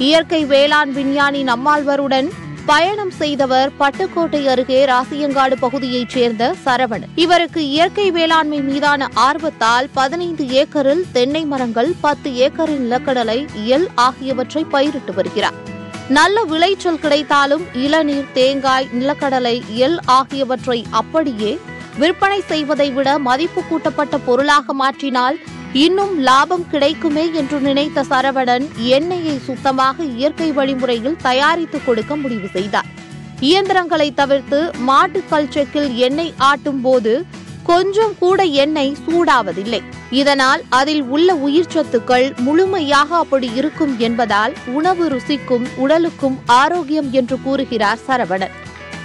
இயற்கை வேளாண் விஞ்ஞானி நம்மாழ்வருடன் பயணம் செய்தவர் பட்டுக்கோட்டை அருகே ராசியங்காடு பகுதியைச் சேர்ந்த சரவணன் இவருக்கு இயற்கை வேளாண்மை மீதான ஆர்வத்தால் பதினைந்து ஏக்கரில் தென்னை மரங்கள் பத்து ஏக்கரில் நிலக்கடலை எல் ஆகியவற்றை பயிரிட்டு வருகிறார் நல்ல விளைச்சல் கிடைத்தாலும் இளநீர் தேங்காய் நிலக்கடலை எல் ஆகியவற்றை அப்படியே விற்பனை செய்வதை விட மதிப்பு கூட்டப்பட்ட பொருளாக மாற்றினால் இன்னும் லாபம் கிடைக்குமே என்று நினைத்த சரவணன் எண்ணெயை சுத்தமாக இயற்கை வழிமுறையில் தயாரித்து கொடுக்க முடிவு செய்தார் இயந்திரங்களை தவிர்த்து மாட்டு கல்ச்செக்கில் எண்ணெய் ஆட்டும் போது கொஞ்சம் கூட எண்ணெய் சூடாவதில்லை இதனால் அதில் உள்ள உயிர்ச்சத்துக்கள் முழுமையாக அப்படி இருக்கும் என்பதால் உணவு ருசிக்கும் உடலுக்கும் ஆரோக்கியம் என்று கூறுகிறார் சரவணன்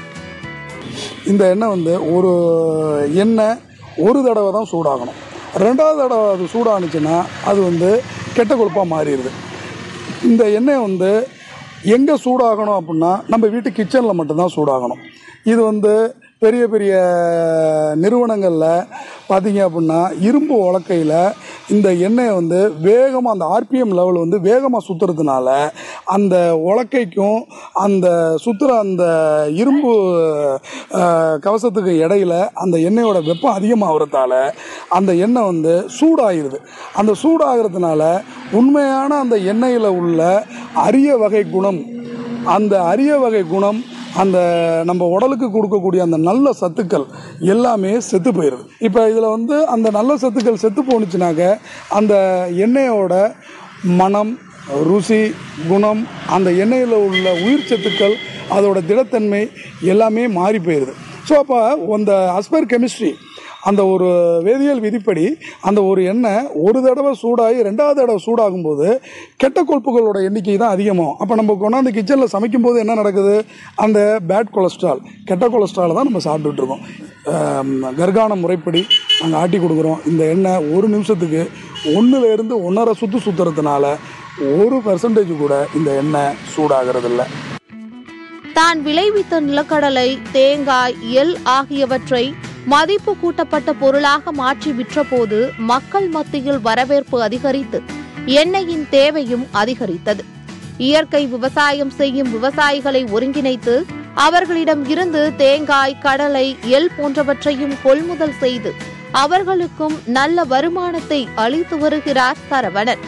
இந்த எண்ணெய் வந்து ஒரு எண்ணெய் ஒரு தடவை தான் சூடாகணும் ரெண்டாவது தடவை அது சூடானுச்சுன்னா அது வந்து கெட்ட கொழுப்பாக மாறிடுது இந்த எண்ணெய் வந்து எங்கே சூடாகணும் அப்படின்னா நம்ம வீட்டு கிச்சனில் மட்டும்தான் சூடாகணும் இது வந்து பெரிய பெரிய நிறுவனங்களில் பார்த்தீங்க அப்படின்னா இரும்பு உலக்கையில் இந்த எண்ணெயை வந்து வேகமாக அந்த ஆர்பிஎம் லெவல் வந்து வேகமாக சுற்றுறதுனால அந்த உலக்கைக்கும் அந்த சுற்றுற அந்த இரும்பு அஹ், கவசத்துக்கு இடையில அந்த எண்ணெயோட வெப்பம் அதிகமாகிறதால அந்த எண்ணெய் வந்து சூடாகிருது அந்த சூடாகிறதுனால உண்மையான அந்த எண்ணெயில் உள்ள அரிய வகை குணம் அந்த அரிய வகை குணம் அந்த நம்ம உடலுக்கு கொடுக்கக்கூடிய அந்த நல்ல சத்துக்கள் எல்லாமே செத்து போயிடுது இப்போ இதில் வந்து அந்த நல்ல சத்துக்கள் செத்து போணுச்சுனாக்க அந்த எண்ணெயோட மனம் ருசி குணம் அந்த எண்ணெயில் உள்ள உயிர் சத்துக்கள் அதோட திடத்தன்மை எல்லாமே மாறி போயிடுது ஸோ அப்போ அந்த அஸ்பர் கெமிஸ்ட்ரி அந்த ஒரு வேதியியல் விதிப்படி அந்த ஒரு எண்ணெய் ஒரு தடவை சூடாகி ரெண்டாவது தடவை சூடாகும் போது கெட்ட கொழுப்புகளோட எண்ணிக்கை தான் அதிகமாகும் அப்போ நம்ம கொண்டாந்து கிச்சனில் சமைக்கும் போது என்ன நடக்குது அந்த பேட் கொலஸ்ட்ரால் கெட்ட கொலஸ்ட்ரால் தான் நம்ம சாப்பிட்டுட்டு இருக்கோம் ஆம், கர்கான முறைப்படி நாங்கள் ஆட்டி கொடுக்குறோம் இந்த எண்ணெய் ஒரு நிமிஷத்துக்கு ஒன்றுலேருந்து ஒன்றரை சுற்று சுற்றுறதுனால ஒரு பர்சன்டேஜ் கூட இந்த எண்ணெய் சூடாகிறதில்ல தான் விளைவித்த நிலக்கடலை தேங்காய் எல் ஆகியவற்றை மதிப்பு கூட்டப்பட்ட பொருளாக மாற்றி விற்றபோது மக்கள் மத்தியில் வரவேற்பு அதிகரித்து எண்ணெயின் தேவையும் அதிகரித்தது இயற்கை விவசாயம் செய்யும் விவசாயிகளை ஒருங்கிணைத்து அவர்களிடம் இருந்து தேங்காய் கடலை எல் போன்றவற்றையும் கொள்முதல் செய்து அவர்களுக்கும் நல்ல வருமானத்தை அளித்து வருகிறார் சரவணன்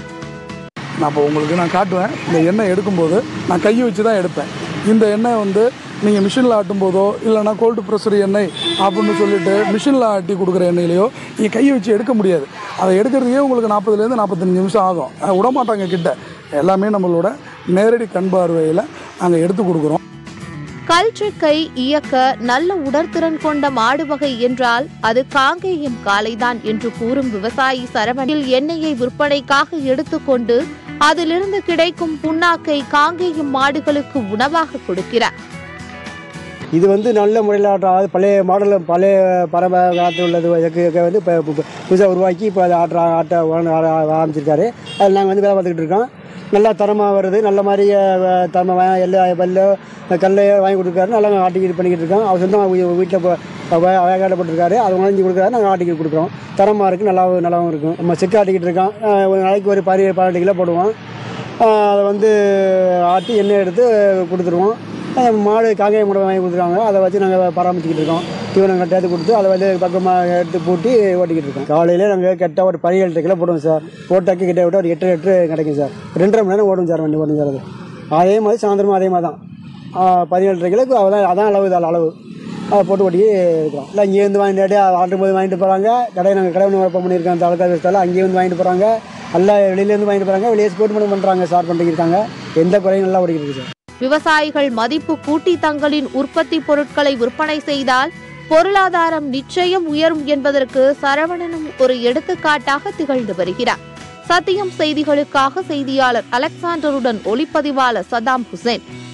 நான் இப்போ உங்களுக்கு நான் காட்டுவேன் இந்த எண்ணெய் எடுக்கும்போது நான் கையை வச்சு தான் எடுப்பேன் இந்த எண்ணெய் வந்து நீங்கள் மிஷினில் ஆட்டும் போதோ இல்லைனா கோல்டு ப்ரெஷர் எண்ணெய் அப்படின்னு சொல்லிட்டு மிஷினில் ஆட்டி கொடுக்குற எண்ணெயிலையோ நீங்கள் கையை வச்சு எடுக்க முடியாது அதை எடுக்கிறதுக்கே உங்களுக்கு நாற்பதுலேருந்து நாற்பத்தஞ்சு நிமிஷம் ஆகும் அஹ் விடமாட்டாங்க கிட்ட எல்லாமே நம்மளோட நேரடி கண் பார்வையில் நாங்கள் எடுத்து கொடுக்குறோம் கல்ச்சக்கை இயக்க நல்ல உடற்திறன் கொண்ட மாடு வகை என்றால் அது காங்கேயம் காளைதான் என்று கூறும் விவசாயி சரவணில் எண்ணெயை விற்பனைக்காக எடுத்துக்கொண்டு அதிலிருந்து கிடைக்கும் புண்ணாக்கை காங்கேயம் மாடுகளுக்கு உணவாக கொடுக்கிறார் இது வந்து நல்ல முறையில் ஆட்டம் அதாவது பழைய மாடல் பழைய பரம்பரை காலத்தில் உள்ளது இதுக்கு இதுக்கு வந்து இப்போ புதுசாக உருவாக்கி இப்போ அதை ஆட்ட ஆட்ட உடனே ஆட- ஆட ஆரம்பிச்சிருக்காரு அது நாங்கள் வந்து வேலை பார்த்துக்கிட்டு இருக்கோம் நல்லா தரமாக வருது நல்ல மாதிரி அஹ், தரமாக வா- எல்லா பல்லு கல்லை வாங்கி கொடுத்துருக்காரு நல்லா ஆட்டிக்கிட்டு பண்ணிக்கிட்டு இருக்கோம் அவர் சொந்தமாக வீட்டில் வேகாட போட்டிருக்காரு அதை உணர்ந்து கொடுக்குறாரு நாங்கள் ஆட்டிக்கிட்டு கொடுக்குறோம் தரமாக இருக்குது நல்லாவும் நல்லாவும் இருக்கும் நம்ம செக்கு ஆட்டிக்கிட்டு இருக்கோம் அஹ், ஒரு நாளைக்கு ஒரு பதி பன்னெண்டு கிலோ போடுவோம் அஹ், அதை வந்து ஆட்டி எண்ணெய் எடுத்து கொடுத்துருவோம் அஹ் மாடு காங்கேய முடை வாங்கி கொடுத்துருக்காங்க அதை வச்சு நாங்கள் பராமரிச்சுக்கிட்டு இருக்கோம் தீவனம் கட்டாது கொடுத்து அதை வந்து பக்கமாக எடுத்து பூட்டி ஓட்டிக்கிட்டு இருக்கோம் காலையில் நாங்கள் கரெக்டாக ஒரு பதினேழு கிலோ போடுவோம் சார் போட்டாக்கி கிட்ட விட்டு ஒரு எட்டு லிட்டரு கிடைக்கும் சார் ரெண்டரை மணி நேரம் ஓடும் சார் வண்டி ஓடும் சார் அது அதே மாதிரி சாயந்தரமும் அதே மாதிரி தான் பதினேழு கிலோக்கு அதான் அதான் அளவு இதால் அளவு அதை போட்டு ஓட்டி இருக்கோம் இல்லை இங்கேருந்து வாங்கிட்டு ஆட்டும் போது வாங்கிட்டு போகிறாங்க கடை நாங்கள் கடை ஒன்று ஓப்பன் பண்ணியிருக்கோம் தாலுக்கா விவசாயில் அங்கேயும் வந்து வாங்கிட்டு போகிறாங்க எல்லாம் வெளியிலேருந்து வாங்கிட்டு போகிறாங்க வெளியே ஸ்போர்ட் பண்ணி பண்ணுறாங்க ஸ்டார்ட் பண்ணிக்கிருக்காங்க எந்த குறையும் நல்லா ஓடிக்கிட்டு இருக்கு சார் விவசாயிகள் மதிப்பு கூட்டி தங்களின் உற்பத்தி பொருட்களை விற்பனை செய்தால் பொருளாதாரம் நிச்சயம் உயரும் என்பதற்கு சரவணனும் ஒரு எடுத்துக்காட்டாக திகழ்ந்து வருகிறார் சத்தியம் செய்திகளுக்காக செய்தியாளர் அலெக்சாண்டருடன் ஒளிப்பதிவாளர் சதாம் ஹுசேன்